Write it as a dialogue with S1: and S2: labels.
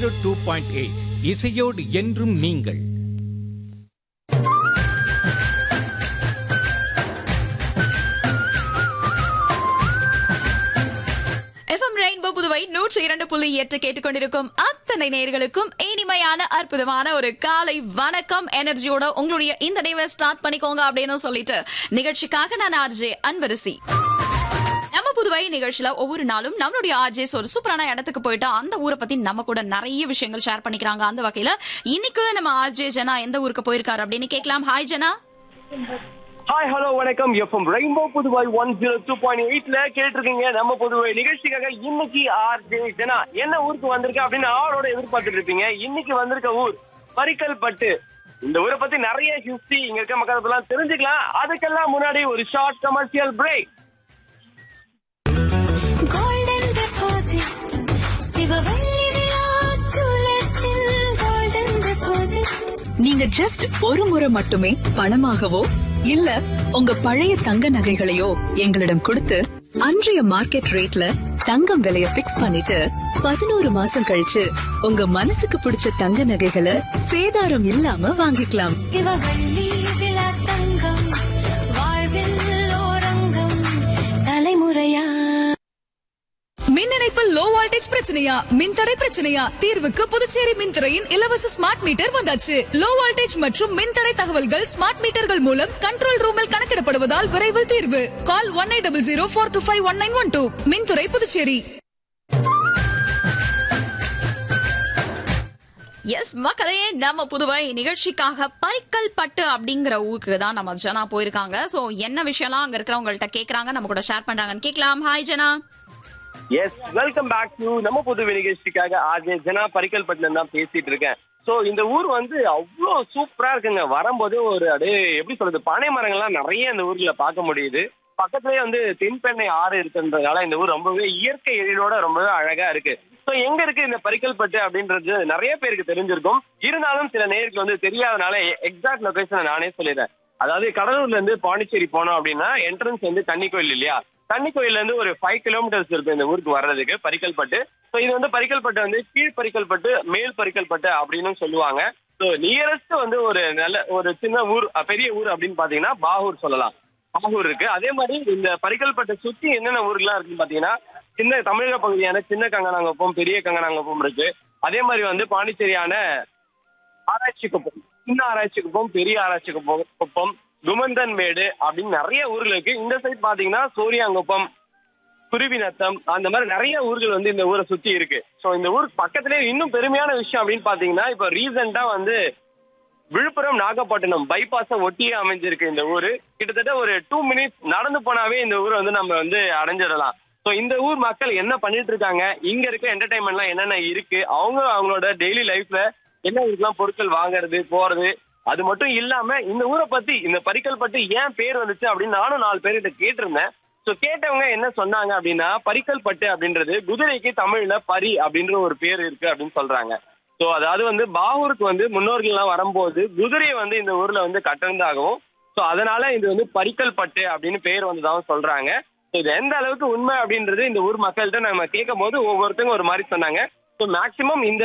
S1: zero two point eight இசையோடு என்றும் நீங்கள்
S2: எஃப்எம் ரெயின்போ புதுவை நூற்றி இரண்டு புள்ளி எட்டு கேட்டுக்கொண்டிருக்கும் அத்தனை நேர்களுக்கும் இனிமையான அற்புதமான ஒரு காலை வணக்கம் எனர்ஜியோட உங்களுடைய இந்த டேவை ஸ்டார்ட் பண்ணிக்கோங்க அப்படின்னு சொல்லிட்டு நிகழ்ச்சிக்காக நான் ஆர்ஜே அன்பரசி நம்ம புதுவை நிகழ்ச்சியில ஒவ்வொரு நாளும் நம்மளுடைய ஆர்ஜேஸ் ஒரு சூப்பரான இடத்துக்கு போயிட்டு அந்த ஊரை பத்தி நம்ம கூட நிறைய விஷயங்கள் ஷேர் பண்ணிக்கிறாங்க அந்த வகையில இன்னைக்கு நம்ம ஆர்ஜே ஜனா எந்த ஊருக்கு போயிருக்காரு அப்படின்னு கேட்கலாம் ஹாய் ஜனா
S3: ஹாய் ஹலோ வணக்கம் FM rainbow Puduvai one zero two point எயிட்ல கேட்டிருக்கீங்க நம்ம புதுவை நிகழ்ச்சிக்காக இன்னைக்கு ஆர் ஜே ஜனா என்ன ஊருக்கு வந்திருக்க அப்படின்னு ஆளோட எதிர்பார்த்துட்டு இருப்பீங்க இன்னைக்கு வந்திருக்க ஊர் பரிக்கல்பட்டு இந்த ஊரை பத்தி நிறைய ஹிஸ்டரி இங்க இருக்க மக்கள் எல்லாம் தெரிஞ்சுக்கலாம் அதுக்கெல்லாம் முன்னாடி ஒரு short commercial break
S4: golden deposit Sivavalli Vilas ஜுவல்லர்ஸில் golden deposit
S5: நீங்க ஜஸ்ட் ஒரு முறை மட்டுமே பணமாகவோ இல்ல உங்க பழைய தங்க நகைகளையோ எங்களிடம் கொடுத்து அன்றைய மார்க்கெட் ரேட்ல தங்கம் விலைய பிக்ஸ் பண்ணிட்டு பதினோரு மாசம் கழிச்சு உங்க மனசுக்கு பிடிச்ச தங்க நகைகளை சேதாரம் இல்லாம வாங்கிக்கலாம்
S4: சிவவள்ளி விலாஸ் தங்கம் வாழ்வில் ஓரங்கம் தலைமுறையா
S6: மின் இணைப்பில் லோ வோல்டேஜ் பிரச்சனையா மின்தடை பிரச்சனையா தீர்வுக்கு புதுச்சேரி மின்துறையின் இலவச ஸ்மார்ட் மீட்டர் வந்தாச்சு லோ வோல்டேஜ் மற்றும் மின்தடை தகவல்கள் ஸ்மார்ட் மீட்டர்கள் மூலம் கண்ட்ரோல் ரூமில் கணக்கிடப்படுவதால் விரைவில் தீர்வு call one eight double zero four two five one nine one two மின்துறை புதுச்சேரி
S2: எஸ் மக்களே நம்ம புதுவை நிகழ்ச்சிக்காக பரிக்கல் பட்டு அப்படிங்கிற ஊருக்கு தான் நம்ம ஜனா போயிருக்காங்க சோ என்ன விஷயம்லாம் அங்க இருக்கிறவங்கள்ட்ட கேக்குறாங்க நம்ம கூட ஷேர் பண்றாங்கன்னு கேட்கலாம் hi Jana
S3: yes welcome back to நம்ம புதுவை நிகழ்ச்சிக்காக ஆஜே ஜனா பரிக்கல்பட்டுல தான் பேசிட்டு இருக்கேன் சோ இந்த ஊர் வந்து அவ்வளோ சூப்பரா இருக்குங்க வரும்போது ஒரு அப்படியே எப்படி சொல்றது பனை மரங்கள்லாம் நிறைய இந்த ஊர்ல பார்க்க முடியுது பக்கத்துலயே வந்து தென்பெண்ணை ஆறு இருக்குன்றதுனால இந்த ஊர் ரொம்பவே இயற்கை எழிலோட ரொம்பவே அழகா இருக்கு சோ எங்க இருக்கு இந்த பரிக்கல்பட்டு அப்படின்றது நிறைய பேருக்கு தெரிஞ்சிருக்கும் இருந்தாலும் சில நேருக்கு வந்து தெரியாதனால எக்ஸாக்ட் லொகேஷனை நானே சொல்லிடுறேன் அதாவது கடலூர்ல இருந்து பாண்டிச்சேரி போனோம் அப்படின்னா என்ட்ரன்ஸ் வந்து தண்ணி கோயில் இல்லையா தண்ணி கோயில்ல இருந்து ஒரு ஃபைவ் கிலோமீட்டர்ஸ் இருக்கு இந்த ஊருக்கு வர்றதுக்கு பரிக்கல்பட்டு ஸோ இது வந்து பரிக்கல்பட்டு வந்து கீழ் பரிக்கல்பட்டு மேல் பரிக்கல்பட்டு அப்படின்னு சொல்லுவாங்க ஸோ நியரஸ்ட் வந்து ஒரு நல்ல ஒரு சின்ன ஊர் அஹ், பெரிய ஊர் அப்படின்னு பாத்தீங்கன்னா பாகூர் சொல்லலாம் பாகூர் இருக்கு அதே மாதிரி இந்த பரிக்கல்பட்டை சுத்தி என்னென்ன ஊர்லாம் இருக்குன்னு பாத்தீங்கன்னா சின்ன தமிழக பகுதியான சின்ன கங்கனாங்குப்பம் பெரிய கங்கனாங்குப்பம் இருக்கு அதே மாதிரி வந்து பாண்டிச்சேரியான ஆராய்ச்சி குப்பம் சின்ன ஆராய்ச்சி குப்பம் பெரிய ஆராய்ச்சி குப்பம் குப்பம் குமந்தன் மேடு அப்படின்னு நிறைய ஊர்கள் இருக்கு இந்த சைட் பாத்தீங்கன்னா சூரியாங்குப்பம் குருவிநத்தம் அந்த மாதிரி நிறைய ஊர்கள் வந்து இந்த ஊரை சுத்தி இருக்கு சோ இந்த ஊருக்கு பக்கத்துலயே இன்னும் பெருமையான விஷயம் அப்படின்னு பாத்தீங்கன்னா இப்ப ரீசெண்டா வந்து விழுப்புரம் நாகப்பட்டினம் பைபாஸ ஒட்டியே அமைஞ்சிருக்கு இந்த ஊரு கிட்டத்தட்ட ஒரு டூ மினிட்ஸ் நடந்து போனாவே இந்த ஊரை வந்து நம்ம வந்து அடைஞ்சிடலாம் ஸோ இந்த ஊர் மக்கள் என்ன பண்ணிட்டு இருக்காங்க இங்க இருக்க என்டர்டைன்மெண்ட்லாம் என்னென்ன இருக்கு அவங்க அவங்களோட டெய்லி லைஃப்ல என்ன இதுக்கெல்லாம் பொருட்கள் வாங்குறது போறது அது மட்டும் இல்லாம இந்த ஊரை பத்தி இந்த பரிக்கல்பட்டு ஏன் பேர் வந்துச்சு அப்படின்னு நானும் நாலு பேர்கிட்ட கேட்டிருந்தேன் ஸோ கேட்டவங்க என்ன சொன்னாங்க அப்படின்னா பரிக்கல்பட்டு அப்படின்றது குதிரைக்கு தமிழ்ல பரி அப்படின்ற ஒரு பேர் இருக்கு அப்படின்னு சொல்றாங்க ஸோ அதாவது வந்து பாகூருக்கு வந்து முன்னோர்கள்லாம் வரும்போது குதிரையை வந்து இந்த ஊர்ல வந்து கட்டிருந்தாகவும் ஸோ அதனால இது வந்து பரிக்கல்பட்டு அப்படின்னு பேர் வந்ததாகவும் சொல்றாங்க ஸோ இது எந்த அளவுக்கு உண்மை அப்படின்றது இந்த ஊர் மக்கள்கிட்ட நம்ம கேட்கும் போது ஒவ்வொருத்தங்க ஒரு மாதிரி சொன்னாங்க ஸோ மேக்சிமம் இந்த